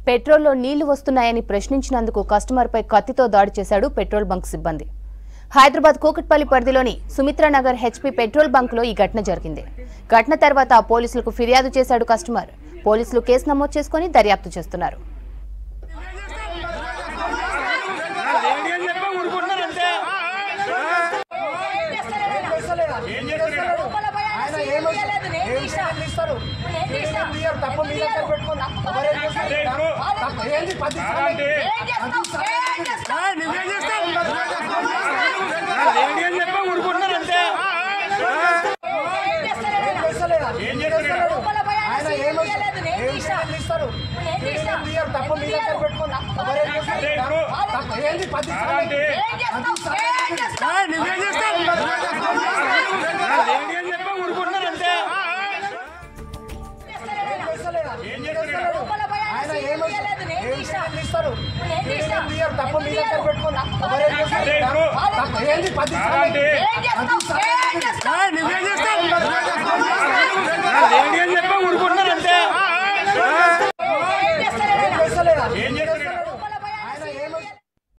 పెట్రోల్లో నీళ్లు వస్తున్నాయని ప్రశ్నించినందుకు కస్టమర్పై కత్తితో దాడి చేశాడు పెట్రోల్ బంక్ సిబ్బంది హైదరాబాద్ కూకట్పల్లి పరిధిలోని సుమిత్రానగర్ హెచ్పీ పెట్రోల్ బంక్లో ఈ ఘటన జరిగింది ఘటన తర్వాత పోలీసులకు ఫిర్యాదు చేశాడు కస్టమర్ పోలీసులు కేసు నమోదు చేసుకుని దర్యాప్తు చేస్తున్నారు ఏంటి అని చెప్పి ఊరుకుంటున్నారు అంతే ఏం చేస్తున్నాడు ఆయన ఏమో ఏం చేయాలి ఇస్తారు ఏం తీయరు తప్పు మీ దగ్గర పెట్టుకుని ఎవరేం చేస్తారు తప్పు ఏంది పది అలాంటి నువ్వేం చేస్తావు ఏంటి అని చెప్పి ఊరుకుంటున్నారు అంతే ఏం చేస్తున్నాడు ఆయన ఏమో ఏం చేయాలి ఇస్తారు ఏం తీయరు తప్పు మీ దగ్గర పెట్టుకుని ఎవరేం చేస్తారు తప్పు ఏంది పది అలాంటి నువ్వేం చేస్తావు ఏంటి అని చెప్పి ఊరుకుంటున్నారు అంతే ఏం చేస్తున్నాడు ఆయన ఏమో ఏం చేయాలి ఇస్తారు ఏం తీయరు తప్పు మీ దగ్గర పెట్టుకుని ఎవరేం చేస్తారు తప్పు ఏంది పది అలాంటి